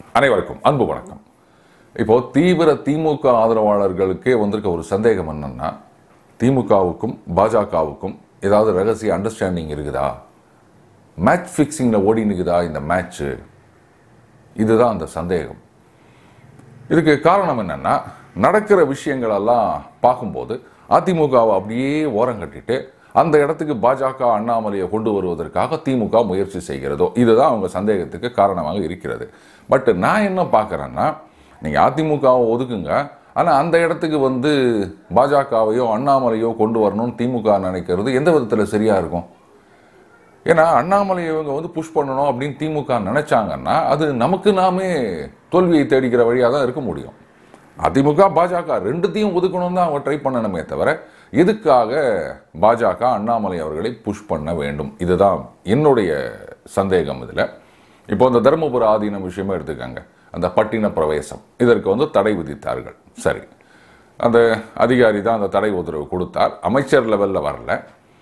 அனைவருக்கும் அன்பு வணக்கம் இப்போ தீவிர திமுக ஆதரவாளர்களுக்கே வந்திருக்க ஒரு சந்தேகம் என்னன்னா திமுகவுக்கும் பாஜகவுக்கும் ஏதாவது ரகசிய அண்டர்ஸ்டாண்டிங் இருக்குதா மேட்ச் ஃபிக்ஸிங்கில் ஓடினுக்குதா இந்த மேட்ச்சு இதுதான் அந்த சந்தேகம் இதுக்கு காரணம் என்னன்னா நடக்கிற விஷயங்கள் எல்லாம் பார்க்கும்போது அதிமுகவை அப்படியே ஓரம் கட்டிட்டு அந்த இடத்துக்கு பாஜக அண்ணாமலையை கொண்டு வருவதற்காக திமுக முயற்சி செய்கிறதோ இதுதான் அவங்க சந்தேகத்துக்கு காரணமாக இருக்கிறது பட் நான் என்ன பார்க்குறேன்னா நீங்கள் அதிமுகவை ஒதுக்குங்க ஆனால் அந்த இடத்துக்கு வந்து பாஜகவையோ அண்ணாமலையோ கொண்டு வரணும்னு திமுக நினைக்கிறது எந்த விதத்தில் சரியாக இருக்கும் ஏன்னா அண்ணாமலை இவங்க வந்து புஷ் பண்ணணும் அப்படின்னு திமுக நினைச்சாங்கன்னா அது நமக்கு நாமே தோல்வியை தேடிக்கிற வழியாக தான் இருக்க முடியும் அதிமுக பாஜக ரெண்டுத்தையும் ஒதுக்கணும் தான் அவங்க ட்ரை பண்ணணுமே தவிர எதுக்காக பாஜக அண்ணாமலை அவர்களை புஷ் பண்ண வேண்டும் இதுதான் என்னுடைய சந்தேகம் இதில் இப்போ இந்த தருமபுர ஆதீனம் விஷயமே எடுத்துக்கங்க அந்த பட்டின பிரவேசம் இதற்கு வந்து தடை விதித்தார்கள் சரி அந்த அதிகாரி தான் அந்த தடை உத்தரவு கொடுத்தார் அமைச்சர் லெவலில் வரல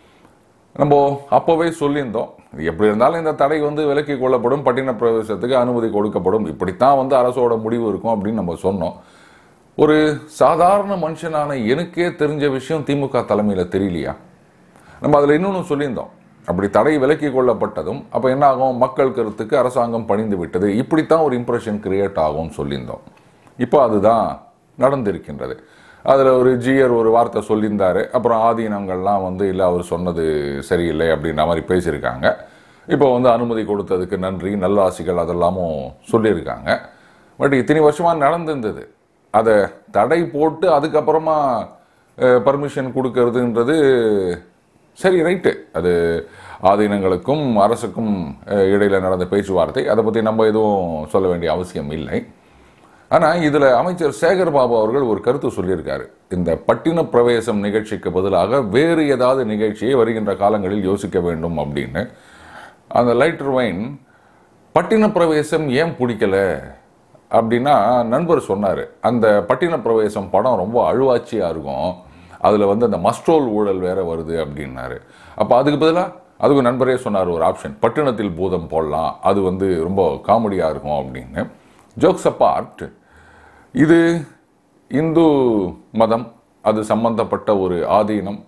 நம்ம அப்போவே சொல்லியிருந்தோம் இது எப்படி இருந்தாலும் இந்த தடை வந்து விலக்கி கொள்ளப்படும் பட்டின பிரவேசத்துக்கு அனுமதி கொடுக்கப்படும் இப்படித்தான் வந்து அரசோட முடிவு இருக்கும் அப்படின்னு நம்ம சொன்னோம் ஒரு சாதாரண மனுஷனான எனக்கே தெரிஞ்ச விஷயம் திமுக தலைமையில் தெரியலையா நம்ம அதில் இன்னொன்று சொல்லியிருந்தோம் அப்படி தடை விலக்கி கொள்ளப்பட்டதும் அப்போ என்ன ஆகும் மக்கள் கருத்துக்கு அரசாங்கம் பணிந்து விட்டது இப்படித்தான் ஒரு இம்ப்ரெஷன் கிரியேட் ஆகும்னு சொல்லியிருந்தோம் இப்போ அதுதான் நடந்திருக்கின்றது அதில் ஒரு ஜியர் ஒரு வார்த்தை சொல்லியிருந்தாரு அப்புறம் ஆதீனங்கள்லாம் வந்து இல்லை அவர் சொன்னது சரியில்லை அப்படின்ற மாதிரி பேசியிருக்காங்க இப்போ வந்து அனுமதி கொடுத்ததுக்கு நன்றி நல்லாசிகள் அதெல்லாமும் சொல்லியிருக்காங்க பட் இத்தனை வருஷமாக நடந்திருந்தது அதை தடை போட்டு அதுக்கப்புறமா பர்மிஷன் கொடுக்கறதுன்றது சரி ரைட்டு அது ஆதீனங்களுக்கும் அரசுக்கும் அஹ், இடையில நடந்த பேச்சுவார்த்தை அதை பற்றி நம்ம எதுவும் சொல்ல வேண்டிய அவசியம் இல்லை ஆனால் இதில் அமைச்சர் சேகர் பாபு அவர்கள் ஒரு கருத்து சொல்லியிருக்காரு இந்த பட்டின பிரவேசம் நிகழ்ச்சிக்கு பதிலாக வேறு ஏதாவது நிகழ்ச்சியை வருகின்ற காலங்களில் யோசிக்க வேண்டும் அப்படின்னு அந்த லைட்டர் வைன் பட்டின பிரவேசம் ஏன் பிடிக்கல அப்படின்னா நண்பர் சொன்னார் அந்த பட்டின பிரவேசம் படம் ரொம்ப அழுவாச்சியாக இருக்கும் அதில் வந்து அந்த மஸ்ட்ரோல் ஊழல் வேற வருது அப்படின்னாரு அப்போ அதுக்கு பதிலாக அதுக்கு நண்பரே சொன்னார் ஒரு ஆப்ஷன் பட்டினத்தில் பூதம் போடலாம் அது வந்து ரொம்ப காமெடியாக இருக்கும் அப்படின்னு ஜோக்ஸ் அப்பார்ட் இது இந்து மதம் அது சம்பந்தப்பட்ட ஒரு ஆதீனம்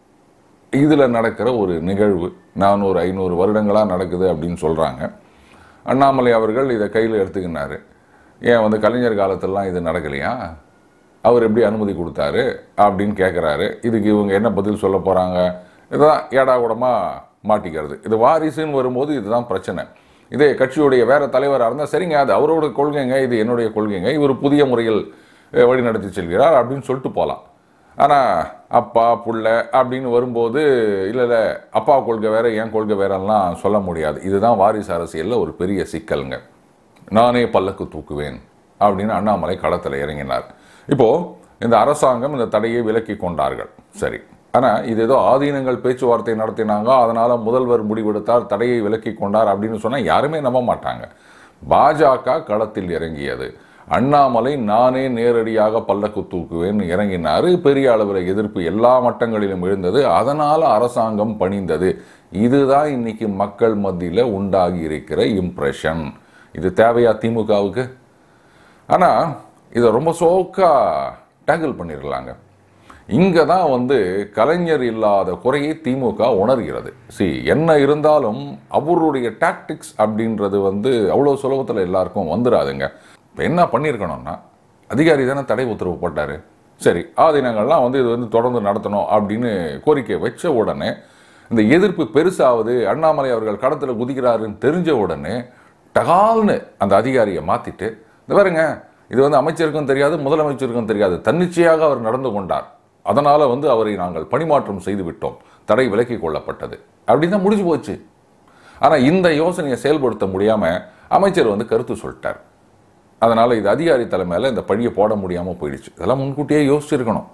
இதில் நடக்கிற ஒரு நிகழ்வு நானூறு ஐநூறு வருடங்களாக நடக்குது அப்படின்னு சொல்கிறாங்க அண்ணாமலை அவர்கள் இதை கையில் எடுத்துக்கினாரு ஏன் வந்து கலைஞர் காலத்திலலாம் இது நடக்கலையா அவர் எப்படி அனுமதி கொடுத்தாரு அப்படின்னு கேட்குறாரு இதுக்கு இவங்க என்ன பதில் சொல்ல போகிறாங்க இதுதான் ஏடா கூடமாக மாட்டிக்கிறது இது வாரிசுன்னு வரும்போது இதுதான் பிரச்சனை இதே கட்சியுடைய வேற தலைவராக இருந்தால் சரிங்க அது அவரோட கொள்கைங்க இது என்னுடைய கொள்கைங்க இவர் புதிய முறையில் அஹ், வழிநடத்தி செல்கிறார் அப்படின்னு சொல்லிட்டு போகலாம் ஆனால் அப்பா புள்ள அப்படின்னு வரும்போது இல்லை இல்லை அப்பா கொள்கை வேற என் கொள்கை வேறெல்லாம் சொல்ல முடியாது இதுதான் வாரிசு அரசியலில் ஒரு பெரிய சிக்கலுங்க நானே பல்லக்கு தூக்குவேன் அப்படின்னு அண்ணாமலை களத்தில் இறங்கினார் இப்போ இந்த அரசாங்கம் இந்த தடையை விலக்கி கொண்டார்கள் சரி ஆனால் இது ஏதோ ஆதீனங்கள் பேச்சுவார்த்தை நடத்தினாங்க அதனால முதல்வர் முடிவெடுத்தார் தடையை விலக்கி கொண்டார் அப்படின்னு சொன்னால் யாருமே நம்ப மாட்டாங்க பாஜக களத்தில் இறங்கியது அண்ணாமலை நானே நேரடியாக பல்லக்கு தூக்குவேன் இறங்கினாரு பெரிய அளவில் எதிர்ப்பு எல்லா மட்டங்களிலும் எழுந்தது அதனால அரசாங்கம் பணிந்தது இதுதான் இன்னைக்கு மக்கள் மத்தியில் உண்டாகி இருக்கிற இம்ப்ரெஷன் இது தேவையா திமுகவுக்கு ஆனால் இதை ரொம்ப சோக்கா டேக்கிள் பண்ணிடலாங்க இங்கே தான் வந்து கலைஞர் இல்லாத குறையை திமுக உணர்கிறது சி என்ன இருந்தாலும் அவருடைய டாக்டிக்ஸ் அப்படின்றது வந்து அவ்வளோ சுலபத்தில் எல்லாருக்கும் வந்துடாதுங்க இப்போ என்ன பண்ணியிருக்கணும்னா அதிகாரி தானே தடை உத்தரவு போட்டார் சரி ஆதீனங்கள்லாம் வந்து இது வந்து தொடர்ந்து நடத்தணும் அப்படின்னு கோரிக்கை வச்ச உடனே இந்த எதிர்ப்பு பெருசாவது அண்ணாமலை அவர்கள் களத்தில் குதிக்கிறாருன்னு தெரிஞ்ச உடனே டகால்னு அந்த அதிகாரியை மாற்றிட்டு இந்த பாருங்க இது வந்து அமைச்சருக்கும் தெரியாது முதலமைச்சருக்கும் தெரியாது தன்னிச்சையாக அவர் நடந்து கொண்டார் அதனால் வந்து அவரை நாங்கள் பணிமாற்றம் செய்து விட்டோம் தடை விலக்கிக் கொள்ளப்பட்டது அப்படின்னு தான் முடிஞ்சு போச்சு ஆனால் இந்த யோசனையை செயல்படுத்த முடியாமல் அமைச்சர் வந்து கருத்து சொல்லிட்டார் அதனால் இது அதிகாரி தலைமையில் இந்த பழியை போட முடியாமல் போயிடுச்சு இதெல்லாம் முன்கூட்டியே யோசிச்சிருக்கணும்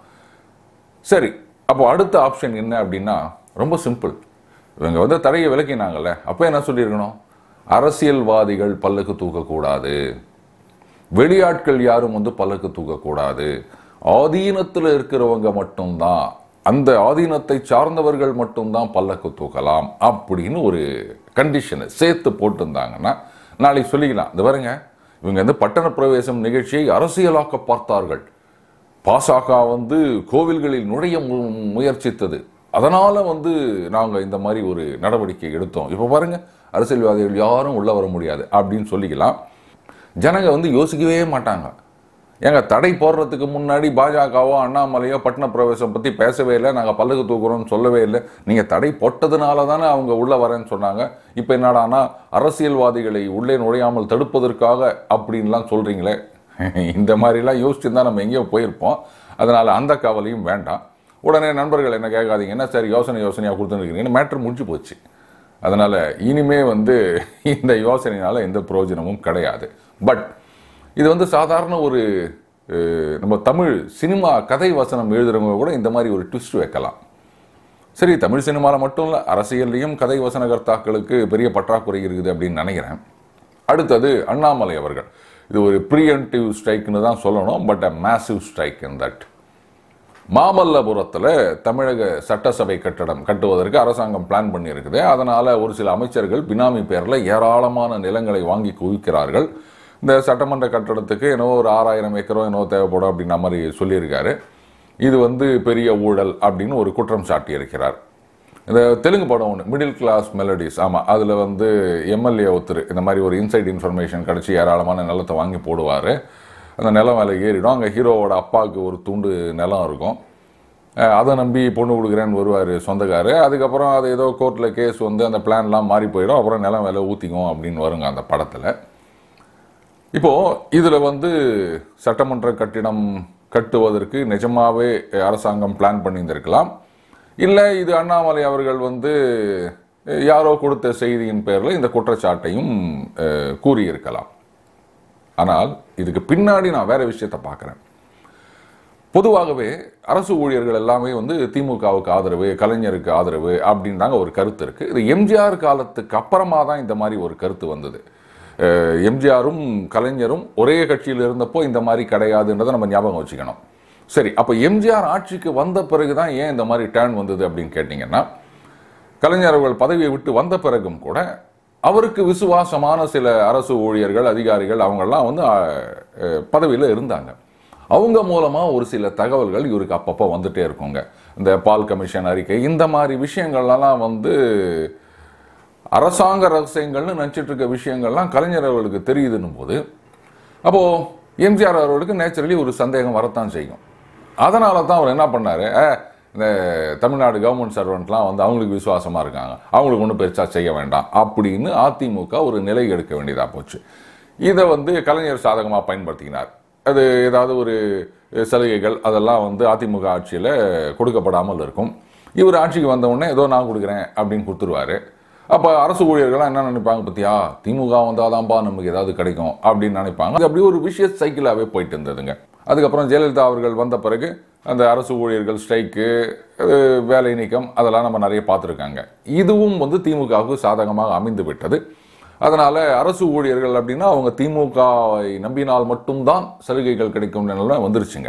சரி அப்போ அடுத்த ஆப்ஷன் என்ன அப்படின்னா ரொம்ப சிம்பிள் இவங்க வந்து தடையை விலக்கினாங்கல்ல அப்போ என்ன சொல்லியிருக்கணும் அரசியல்வாதிகள் பல்லுக்கு தூக்கக்கூடாது வெளியாட்கள் யாரும் வந்து பல்லக்கு தூக்கக்கூடாது ஆதீனத்தில் இருக்கிறவங்க மட்டும்தான் அந்த ஆதீனத்தை சார்ந்தவர்கள் மட்டும்தான் பல்லக்கு தூக்கலாம் அப்படின்னு ஒரு கண்டிஷனை சேர்த்து போட்டிருந்தாங்கன்னா நாளைக்கு சொல்லிக்கலாம் இந்த பாருங்க இவங்க வந்து பட்டண பிரவேசம் நிகழ்ச்சியை அரசியலாக்க பார்த்தார்கள் பாசக வந்து கோவில்களில் நுழைய மு- முயற்சித்தது அதனால வந்து நாங்க இந்த மாதிரி ஒரு நடவடிக்கை எடுத்தோம் இப்போ பாருங்க அரசியல்வாதிகள் யாரும் உள்ள வர முடியாது அப்படின்னு சொல்லிக்கலாம் ஜனங்க வந்து யோசிக்கவே மாட்டாங்க ஏங்க தடை போடுறதுக்கு முன்னாடி பாஜகவோ அண்ணாமலையோ பட்டண பிரவேசம் பத்தி பேசவே இல்லை நாங்க பல்லக்கு தூக்குறோம்னு சொல்லவே இல்லை நீங்க தடை போட்டதுனால தானே அவங்க உள்ள வரேன்னு சொன்னாங்க இப்போ என்னடானா அரசியல்வாதிகளை உள்ளே நுழையாமல் தடுப்பதற்காக அப்படின்லாம் சொல்றீங்களே இந்த மாதிரிலாம் யோசிச்சுருந்தா நம்ம எங்கேயோ போயிருப்போம் அதனால அந்த கவலையும் வேண்டாம் உடனே நண்பர்கள் என்ன கேட்காதீங்க என்ன சார் யோசனை யோசனையாக கொடுத்துருக்கீங்கன்னு மேட்ரு முடிஞ்சு போச்சு அதனால இனிமே வந்து இந்த யோசனையினால எந்த பிரயோஜனமும் கிடையாது பட் இது வந்து சாதாரண ஒரு அஹ், நம்ம தமிழ் சினிமா கதை வசனம் எழுதுறவங்க கூட இந்த மாதிரி ஒரு ட்விஸ்ட் வைக்கலாம் சரி தமிழ் சினிமாவில் மட்டும் இல்லை அரசியல்லையும் கதை வசனகர்த்தாக்களுக்கு பெரிய பற்றாக்குறை இருக்குது அப்படின்னு நினைக்கிறேன் அடுத்தது அண்ணாமலை அவர்கள் இது ஒரு ப்ரீஎன்டிவ் ஸ்ட்ரைக்னு தான் சொல்லணும் but a massive strike in that மாமல்லபுரத்தில் தமிழக சட்டசபை கட்டடம் கட்டுவதற்கு அரசாங்கம் பிளான் பண்ணியிருக்குது அதனால ஒரு சில அமைச்சர்கள் பினாமி பேரில் ஏராளமான நிலங்களை வாங்கி குவிக்கிறார்கள் இந்த சட்டமன்ற கட்டடத்துக்கு என்னவோ ஒரு ஆறாயிரம் ஏக்கரோ என்னவோ தேவைப்படும் அப்படின்ற மாதிரி சொல்லியிருக்காரு இது வந்து பெரிய ஊழல் அப்படின்னு ஒரு குற்றம் சாட்டியிருக்கிறார் இந்த தெலுங்கு படம் ஒன்று மிடில் கிளாஸ் மெலடிஸ் ஆமாம் அதில் வந்து எம்எல்ஏ ஒருத்தர் இந்த மாதிரி ஒரு இன்சைட் இன்ஃபர்மேஷன் கிடச்சி ஏராளமான நிலத்தை வாங்கி போடுவார் அந்த நிலம் மேலே ஏறிடும் அங்கே ஹீரோவோட அப்பாவுக்கு ஒரு துண்டு நிலம் இருக்கும் அஹ் அதை நம்பி பொண்ணு கொடுக்குறேன்னு வருவார் சொந்தக்காரு அதுக்கப்புறம் அது ஏதோ கோர்ட்டில் கேஸ் வந்து அந்த பிளான்லாம் மாறி போயிடும் அப்புறம் நிலம் விலை ஊற்றிக்கும் அப்படின்னு வருங்க அந்த படத்தில் இப்போ இதில் வந்து சட்டமன்ற கட்டிடம் கட்டுவதற்கு நிஜமாவே அரசாங்கம் பிளான் பண்ணியிருந்திருக்கலாம் இல்லை இது அண்ணாமலை அவர்கள் வந்து அஹ், யாரோ கொடுத்த செய்தியின் பேரில் இந்த குற்றச்சாட்டையும் அஹ், கூறியிருக்கலாம் ஆனால் இதுக்கு பின்னாடி நான் வேற விஷயத்தை பார்க்குறேன் பொதுவாகவே அரசு ஊழியர்கள் எல்லாமே வந்து திமுகவுக்கு ஆதரவு கலைஞருக்கு ஆதரவு அப்படின்றாங்க ஒரு கருத்து இருக்கு இது எம்ஜிஆர் காலத்துக்கு அப்புறமா தான் இந்த மாதிரி ஒரு கருத்து வந்தது அஹ் எம்ஜிஆரும் கலைஞரும் ஒரே கட்சியில் இருந்தப்போ இந்த மாதிரி கிடையாதுன்றதை நம்ம ஞாபகம் வச்சுக்கணும் சரி அப்போ எம்ஜிஆர் ஆட்சிக்கு வந்த பிறகு தான் ஏன் இந்த மாதிரி டேர்ன் வந்தது அப்படின்னு கேட்டிங்கன்னா கலைஞர் அவர்கள் பதவியை விட்டு வந்த பிறகும் கூட அவருக்கு விசுவாசமான சில அரசு ஊழியர்கள் அதிகாரிகள் அவங்கெல்லாம் வந்து பதவியில் இருந்தாங்க அவங்க மூலமாக ஒரு சில தகவல்கள் இவருக்கு அப்பப்போ வந்துட்டே இருக்குங்க இந்த பால் கமிஷன் அறிக்கை இந்த மாதிரி விஷயங்கள்லாம் வந்து அரசாங்க ரகசியங்கள்னு நினச்சிட்டு இருக்க விஷயங்கள்லாம் கலைஞர் அவர்களுக்கு தெரியுதுன்னும் போது அப்போது எம்ஜிஆர் அவர்களுக்கு நேச்சுரலி ஒரு சந்தேகம் வரத்தான் செய்யும் அதனால தான் அவர் என்ன பண்ணாரு "அஹ், இந்த தமிழ்நாடு கவர்மெண்ட் சர்வெண்ட்லாம் வந்து அவங்களுக்கு விசுவாசமாக இருக்காங்க அவங்களுக்கு ஒன்றும் பெருசாக செய்ய வேண்டாம் அப்படின்னு அதிமுக ஒரு நிலை எடுக்க வேண்டியதாக போச்சு இதை வந்து கலைஞர் சாதகமாக பயன்படுத்திக்கினார் அது ஏதாவது ஒரு சலுகைகள் அதெல்லாம் வந்து அதிமுக ஆட்சியில் கொடுக்கப்படாமல் இருக்கும் இவர் ஆட்சிக்கு வந்த உடனே ஏதோ நான் கொடுக்குறேன் அப்படின்னு கொடுத்துருவாரு அப்போ அரசு ஊழியர்கள்லாம் என்ன நினைப்பாங்க பத்தியா திமுக வந்தாதான்ப்பா நமக்கு ஏதாவது கிடைக்கும் அப்படின்னு நினைப்பாங்க அது அப்படி ஒரு விஷய சைக்கிளாகவே போயிட்டு இருந்ததுங்க அதுக்கப்புறம் ஜெயலலிதா அவர்கள் வந்த பிறகு அந்த அரசு ஊழியர்கள் ஸ்ட்ரைக்கு வேலை நீக்கம் அதெல்லாம் நம்ம நிறைய பார்த்துருக்காங்க இதுவும் வந்து திமுகவுக்கு சாதகமாக அமைந்து விட்டது அதனால அரசு ஊழியர்கள் அப்படின்னா அவங்க திமுகவை நம்பினால் மட்டும்தான் சலுகைகள் கிடைக்கும் நிலைமை வந்துருச்சுங்க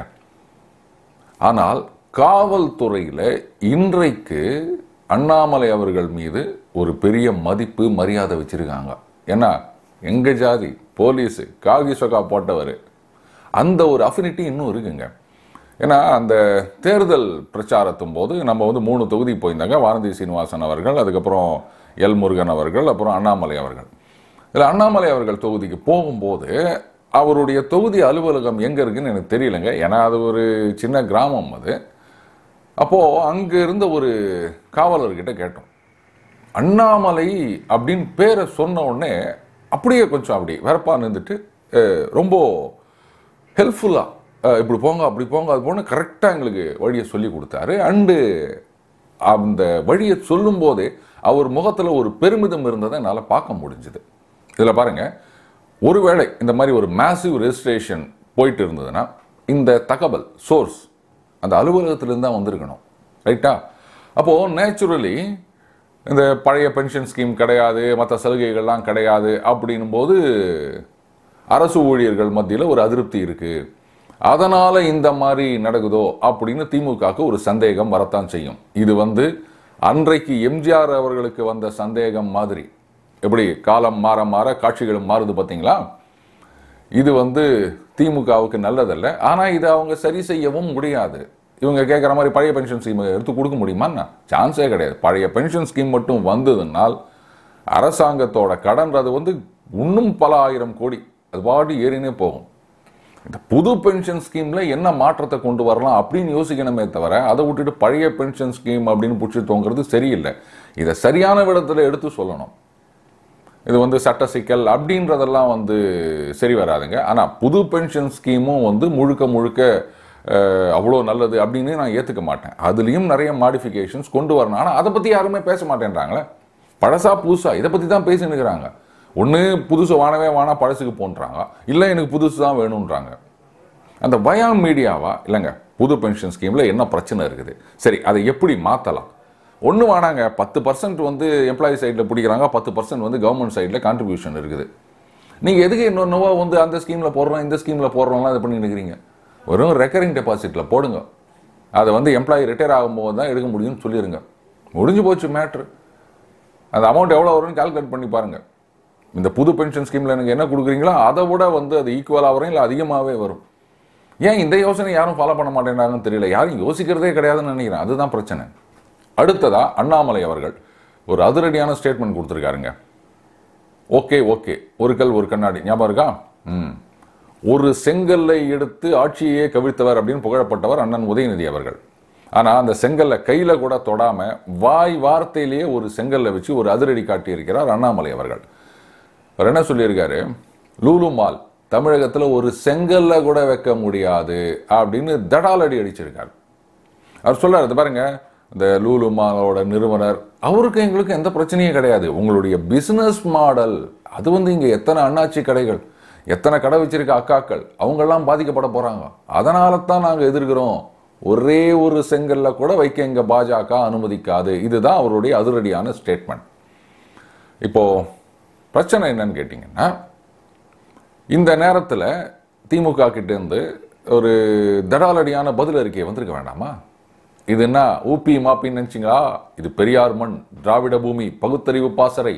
ஆனால் காவல்துறையில் இன்றைக்கு அண்ணாமலை அவர்கள் மீது ஒரு பெரிய மதிப்பு மரியாதை வச்சிருக்காங்க ஏன்னா எங்க ஜாதி போலீஸு காகி சொகா போட்டவர் அந்த ஒரு அஃபினிட்டி இன்னும் இருக்குங்க ஏன்னா அந்த தேர்தல் பிரச்சாரத்தும் போது நம்ம வந்து மூணு தொகுதி போயிருந்தாங்க வானதி சீனிவாசன் அவர்கள் அதுக்கப்புறம் எல் முருகன் அவர்கள் அப்புறம் அண்ணாமலை அவர்கள் இதில் அண்ணாமலை அவர்கள் தொகுதிக்கு போகும்போது அவருடைய தொகுதி அலுவலகம் எங்கே இருக்குன்னு எனக்கு தெரியலங்க ஏன்னா அது ஒரு சின்ன கிராமம் அது அப்போது அங்கே இருந்த ஒரு காவலர்கிட்ட கேட்டோம் அண்ணாமலை அப்படின்னு பேரை சொன்ன உடனே அப்படியே கொஞ்சம் அப்படி வெறப்பா நின்றுட்டு அஹ், ரொம்ப ஹெல்ப்ஃபுல்லாக இப்படி போங்க அப்படி போங்க அது போன கரெக்டாக எங்களுக்கு வழியை சொல்லி கொடுத்தாரு அண்டு அந்த வழியை சொல்லும்போதே அவர் முகத்தில் ஒரு பெருமிதம் இருந்ததை என்னால் பார்க்க முடிஞ்சுது இதில் பாருங்க ஒருவேளை இந்த மாதிரி ஒரு மேசிவ் ரெஜிஸ்ட்ரேஷன் போயிட்டு இருந்ததுன்னா இந்த தகவல் சோர்ஸ் அந்த அலுவலகத்திலிருந்து தான் வந்திருக்கணும் ரைட்டா அப்போது நேச்சுரலி இந்த பழைய பென்ஷன் ஸ்கீம் கிடையாது மற்ற சலுகைகள்லாம் கிடையாது அப்படின்னும் போது அரசு ஊழியர்கள் மத்தியில் ஒரு அதிருப்தி இருக்கு அதனால இந்த மாதிரி நடக்குதோ அப்படின்னு திமுகவுக்கு ஒரு சந்தேகம் வரத்தான் செய்யும் இது வந்து அன்றைக்கு எம்ஜிஆர் அவர்களுக்கு வந்த சந்தேகம் மாதிரி எப்படி காலம் மாற மாற காட்சிகளும் மாறுது பார்த்தீங்களா இது வந்து திமுகவுக்கு நல்லதல்ல ஆனால் இதை அவங்க சரி செய்யவும் முடியாது இவங்க கேட்குற மாதிரி பழைய பென்ஷன் ஸ்கீம் எடுத்து கொடுக்க முடியுமான்னா சான்ஸே கிடையாது பழைய பென்ஷன் ஸ்கீம் மட்டும் வந்ததுனால் அரசாங்கத்தோட கடன்றது வந்து இன்னும் பல ஆயிரம் கோடி அது பாட்டு ஏறினே போகும் இந்த புது பென்ஷன் ஸ்கீம்ல என்ன மாற்றத்தை கொண்டு வரலாம் அப்படின்னு யோசிக்கணுமே தவிர அதை விட்டுட்டு பழைய பென்ஷன் ஸ்கீம் அப்படின்னு பிடிச்சி தோங்கிறது சரியில்லை இதை சரியான விதத்தில் எடுத்து சொல்லணும் இது வந்து சட்ட சிக்கல் அப்படின்றதெல்லாம் வந்து சரி வராதுங்க ஆனால் புது பென்ஷன் ஸ்கீமும் வந்து முழுக்க முழுக்க அஹ், அவ்வளோ நல்லது அப்படின்னு நான் ஏற்றுக்க மாட்டேன் அதுலேயும் நிறைய மாடிஃபிகேஷன்ஸ் கொண்டு வரணும் ஆனால் அதை பற்றி யாருமே பேச மாட்டேன்றாங்களே பழசா புதுசா இதை பற்றி தான் பேசின்னு இருக்கிறாங்க ஒன்று புதுசு வானவே வானா பழசுக்கு போன்றாங்க இல்லை எனக்கு புதுசு தான் வேணுன்றாங்க அந்த பயான் மீடியாவா இல்லைங்க புது பென்ஷன் ஸ்கீமில் என்ன பிரச்சனை இருக்குது சரி அதை எப்படி மாற்றலாம் ஒன்று வேணாங்க பத்து பர்சன்ட் வந்து எம்ப்ளாயி சைடில் பிடிக்கிறாங்க பத்து பர்சன்ட் வந்து கவர்மெண்ட் சைடில் கான்ட்ரிபியூஷன் இருக்குது நீங்கள் எதுக்கு இன்னொன்னுவா வந்து அந்த ஸ்கீமில் போடுறோம் இந்த ஸ்கீமில் போடுறோம்லாம் இது பண்ணி நிற்கிறீங்க வெறும் ரெக்கரிங் டெபாசிட்டில் போடுங்க அதை வந்து எம்ப்ளாயி ரிட்டையர் ஆகும்போது தான் எடுக்க முடியும்னு சொல்லிடுங்க முடிஞ்சு போச்சு மேட்ரு அந்த அமௌண்ட் எவ்வளோ வரும்னு கால்குலேட் பண்ணி பாருங்க இந்த புது பென்ஷன் ஸ்கீமில் எனக்கு என்ன கொடுக்குறீங்களோ அதை விட வந்து அது ஈக்குவலாக வரும் இல்லை அதிகமாகவே வரும் ஏன் இந்த யோசனை யாரும் ஃபாலோ பண்ண மாட்டேங்கிறாங்கன்னு தெரியல யாரும் யோசிக்கிறதே கிடையாதுன்னு நினைக்கிறேன் அதுதான் பிரச்சனை அடுத்ததா அண்ணாமலை அவர்கள் ஒரு அதிரடியான ஸ்டேட்மெண்ட் கொடுத்துருக்காருங்க ஓகே ஓகே ஒரு கல் ஒரு கண்ணாடி ஞாபகம் இருக்கா ம் ஒரு செங்கல்லை எடுத்து ஆட்சியே கவிழ்த்தவர் அப்படின்னு புகழப்பட்டவர் அண்ணன் உதயநிதி அவர்கள் ஆனா அந்த செங்கல்லை கையில கூட தொடாம வாய் வார்த்தையிலேயே ஒரு செங்கல்லை வச்சு ஒரு அதிரடி காட்டியிருக்கிறார் அண்ணாமலை அவர்கள் அவர் என்ன சொல்லியிருக்காரு லூலு மால் தமிழகத்துல ஒரு செங்கல்ல கூட வைக்க முடியாது அப்படின்னு தடாலடி அடிச்சிருக்காரு அவர் சொல்றாரு "இது பாருங்க இந்த லூலு மாலோட நிறுவனர் அவருக்கு எங்களுக்கு எந்த பிரச்சனையும் கிடையாது உங்களுடைய பிசினஸ் மாடல் அது வந்து இங்க எத்தனை அண்ணாச்சி கடைகள் எத்தனை கடை வச்சிருக்க அக்காக்கள் அவங்கெல்லாம் பாதிக்கப்பட போறாங்க அதனால தான் நாங்க எதிர்க்கிறோம் ஒரே ஒரு செங்கல்ல கூட வைக்க எங்க பாஜக அனுமதிக்காது இதுதான் அவருடைய அதிரடியான ஸ்டேட்மெண்ட் இப்போ பிரச்சனை என்னன்னு கேட்டிங்கன்னா இந்த நேரத்தில் திமுக கிட்ட இருந்து ஒரு தடாலடியான பதில் அறிக்கை வந்திருக்க வேண்டாமா இது என்ன ஊப்பி மாப்பின்னு நினைச்சிங்களா இது பெரியார் மண் திராவிட பூமி பகுத்தறிவு பாசறை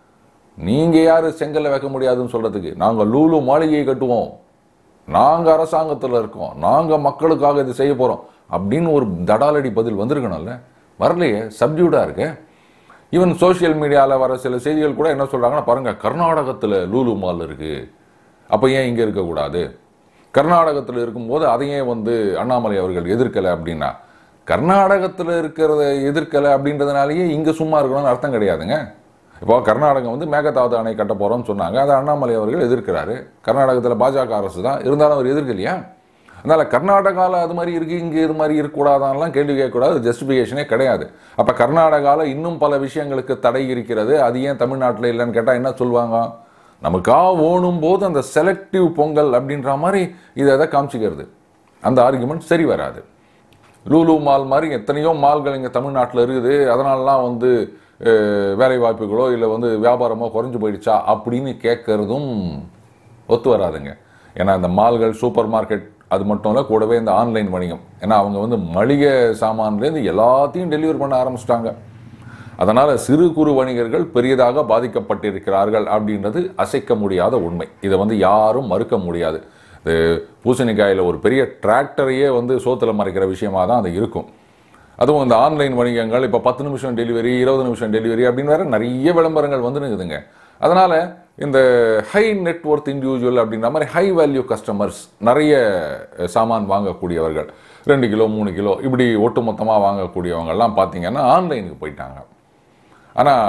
நீங்க யாரு செங்கல்ல வைக்க முடியாதுன்னு சொல்றதுக்கு நாங்க லூலு மாளிகையை கட்டுவோம் நாங்க அரசாங்கத்துல இருக்கோம் நாங்க மக்களுக்காக இது செய்ய போறோம் அப்படின்னு ஒரு தடாலடி பதில் வந்திருக்கணும்ல வரலையே சப்ஜூடா இருக்கு ஈவன் சோஷியல் மீடியாவில் வர சில செய்திகள் கூட என்ன சொல்றாங்கன்னா பாருங்க கர்நாடகத்தில் லூலு மால் இருக்கு அப்போ ஏன் இங்கே இருக்கக்கூடாது கர்நாடகத்தில் இருக்கும்போது அதையே வந்து அண்ணாமலை அவர்கள் எதிர்க்கலை அப்படின்னா கர்நாடகத்தில் இருக்கிறத எதிர்க்கலை அப்படின்றதுனாலயே இங்கே சும்மா இருக்கணும்னு அர்த்தம் கிடையாதுங்க இப்போ கர்நாடகம் வந்து மேகதாது அணை கட்ட போறோம்னு சொன்னாங்க அதை அண்ணாமலை அவர்கள் எதிர்க்கிறாரு கர்நாடகத்தில் பாஜக அரசு தான் இருந்தாலும் அவர் எதிர்க்கலையா அதனால கர்நாடகாவில் அது மாதிரி இருக்கு இங்கே இது மாதிரி இருக்கக்கூடாதான்லாம் கேள்வி கேட்கக்கூடாது ஜஸ்டிஃபிகேஷனே கிடையாது அப்போ கர்நாடகாவில் இன்னும் பல விஷயங்களுக்கு தடை இருக்கிறது அது ஏன் தமிழ்நாட்டில் இல்லைன்னு கேட்டால் என்ன சொல்லுவாங்க நமக்கா ஓணும் போது அந்த செலக்டிவ் பொங்கல் அப்படின்ற மாதிரி இதை எதை காமிச்சிக்கிறது அந்த ஆர்குமெண்ட் சரி வராது லூலு மால் மாதிரி எத்தனையோ மால்கள் இங்கே தமிழ்நாட்டில் இருக்குது அதனாலலாம் வந்து அஹ், வேலை வாய்ப்புகளோ இல்லை வந்து வியாபாரமோ குறைஞ்சு போயிடுச்சா அப்படின்னு கேட்கறதும் ஒத்து வராதுங்க ஏன்னா இந்த மால்கள் சூப்பர் மார்க்கெட் அது மட்டும் இல்லை கூடவே இந்த ஆன்லைன் வணிகம் ஏன்னா அவங்க வந்து மளிகை சாமான்லேருந்து எல்லாத்தையும் டெலிவரி பண்ண ஆரம்பிச்சிட்டாங்க அதனால சிறு குறு வணிகர்கள் பெரியதாக பாதிக்கப்பட்டிருக்கிறார்கள் அப்படின்றது அசைக்க முடியாத உண்மை இதை வந்து யாரும் மறுக்க முடியாது இது பூசணிக்காயில் ஒரு பெரிய டிராக்டரையே வந்து சோத்துல மறைக்கிற விஷயமா தான் அது இருக்கும் அதுவும் இந்த ஆன்லைன் வணிகங்கள் இப்போ பத்து நிமிஷம் டெலிவரி இருபது நிமிஷம் டெலிவரி அப்படின்னு வேற நிறைய விளம்பரங்கள் வந்து இருக்குதுங்க அதனால இந்த ஹை நெட்ஒர்த் இண்டிவிஜுவல் அப்படின்ற மாதிரி ஹை வேல்யூ கஸ்டமர்ஸ் நிறைய அஹ், சாமான் வாங்கக்கூடியவர்கள் ரெண்டு கிலோ மூணு கிலோ இப்படி ஒட்டுமொத்தமாக வாங்கக்கூடியவங்கெல்லாம் பார்த்தீங்கன்னா ஆன்லைனுக்கு போயிட்டாங்க ஆனால்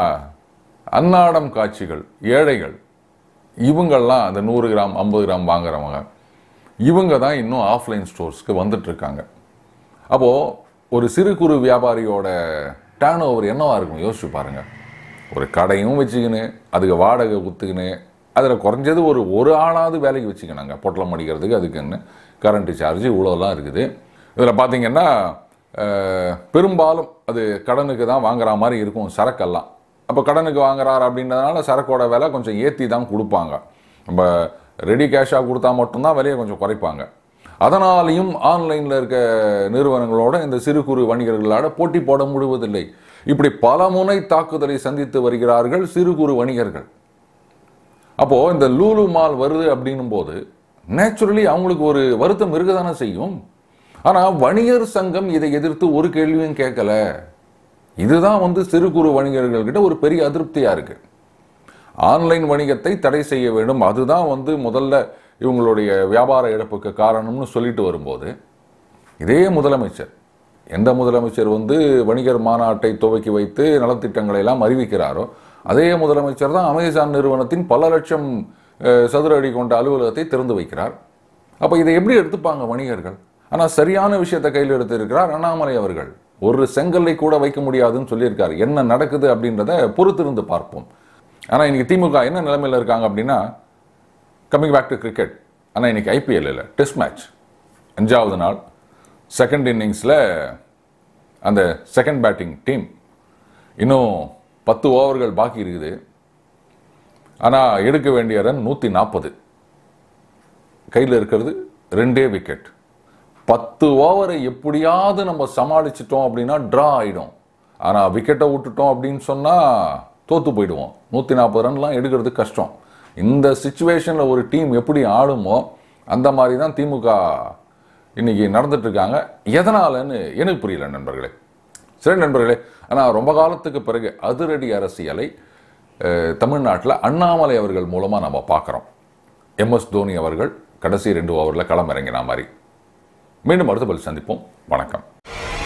அன்னாடம் காட்சிகள் ஏழைகள் இவங்கெல்லாம் அந்த நூறு கிராம் ஐம்பது கிராம் வாங்குறவங்க இவங்க தான் இன்னும் ஆஃப்லைன் ஸ்டோர்ஸ்க்கு வந்துட்டு இருக்காங்க அப்போது ஒரு சிறு குறு வியாபாரியோட டேர்ன் ஓவர் என்னவா இருக்கும் யோசிச்சு பாருங்க ஒரு கடையும் வச்சுக்கின்னு அதுக்கு வாடகை குத்துக்கின்னு அதில் குறைஞ்சது ஒரு ஒரு ஆளாவது வேலைக்கு வச்சுக்கணுங்க பொட்டலம் அடிக்கிறதுக்கு அதுக்குன்னு கரண்ட் சார்ஜ் இவ்வளோலாம் இருக்குது இதில் பார்த்தீங்கன்னா அஹ், பெரும்பாலும் அது கடனுக்கு தான் வாங்குற மாதிரி இருக்கும் சரக்கெல்லாம் அப்போ கடனுக்கு வாங்குறாரு அப்படின்றதுனால சரக்கோட விலை கொஞ்சம் ஏற்றி தான் கொடுப்பாங்க நம்ம ரெடி கேஷாக கொடுத்தா மட்டும்தான் விலையை கொஞ்சம் குறைப்பாங்க அதனாலையும் ஆன்லைனில் இருக்க நிறுவனங்களோட இந்த சிறு குறு வணிகர்களோட போட்டி போட முடிவதில்லை இப்படி பல முனை தாக்குதலை சந்தித்து வருகிறார்கள் சிறு குறு வணிகர்கள் அப்போது இந்த லூலு மால் வருது அப்படின்னும் போது நேச்சுரலி அவங்களுக்கு ஒரு வருத்தம் இருக்க தானே செய்யும் ஆனால் வணிகர் சங்கம் இதை எதிர்த்து ஒரு கேள்வியும் கேட்கல இதுதான் வந்து சிறு குறு வணிகர்கள்கிட்ட ஒரு பெரிய அதிருப்தியாக இருக்கு ஆன்லைன் வணிகத்தை தடை செய்ய வேண்டும் அதுதான் வந்து முதல்ல இவங்களுடைய வியாபார இழப்புக்கு காரணம்னு சொல்லிட்டு வரும்போது இதே முதலமைச்சர் எந்த முதலமைச்சர் வந்து வணிகர் மாநாட்டை துவக்கி வைத்து நலத்திட்டங்களை எல்லாம் அறிவிக்கிறாரோ அதே முதலமைச்சர் தான் அமேசான் நிறுவனத்தின் பல லட்சம் அஹ், சதுர அடி கொண்ட அலுவலகத்தை திறந்து வைக்கிறார் அப்போ இதை எப்படி எடுத்துப்பாங்க வணிகர்கள் ஆனால் சரியான விஷயத்தை கையில் எடுத்திருக்கிறார் அண்ணாமலை அவர்கள் ஒரு செங்கல்லை கூட வைக்க முடியாதுன்னு சொல்லியிருக்காரு என்ன நடக்குது அப்படின்றத பொறுத்திருந்து பார்ப்போம் ஆனால் இன்னைக்கு திமுக என்ன நிலைமையில் இருக்காங்க அப்படின்னா கம்மிங் பேக் டு கிரிக்கெட் ஆனால் இன்னைக்கு ஐபிஎல் இல்லை டெஸ்ட் மேட்ச் அஞ்சாவது நாள் செகண்ட் இன்னிங்ஸில் அந்த செகண்ட் பேட்டிங் டீம் இன்னும் பத்து ஓவர்கள் பாக்கி இருக்குது ஆனால் எடுக்க வேண்டிய ரன் நூற்றி நாற்பது கையில் இருக்கிறது ரெண்டே விக்கெட் பத்து ஓவரை எப்படியாவது நம்ம சமாளிச்சிட்டோம் அப்படின்னா ட்ரா ஆகிடும் ஆனால் விக்கெட்டை விட்டுட்டோம் அப்படின்னு சொன்னால் தோத்து போயிடுவோம் நூற்றி நாற்பது ரன்லாம் எடுக்கிறது கஷ்டம் இந்த சுச்சுவேஷனில் ஒரு டீம் எப்படி ஆடுமோ அந்த மாதிரி தான் திமுக இன்னைக்கு நடந்துட்டு இருக்காங்க எதனாலன்னு எனக்கு புரியல நண்பர்களே சரி நண்பர்களே ஆனால் ரொம்ப காலத்துக்கு பிறகு அதிரடி அரசியலை தமிழ்நாட்டில் அண்ணாமலை அவர்கள் மூலமாக நம்ம பார்க்குறோம் எம்எஸ் தோனி அவர்கள் கடைசி ரெண்டு ஓவரில் களமிறங்கின மாதிரி மீண்டும் அடுத்த பதில் சந்திப்போம் வணக்கம்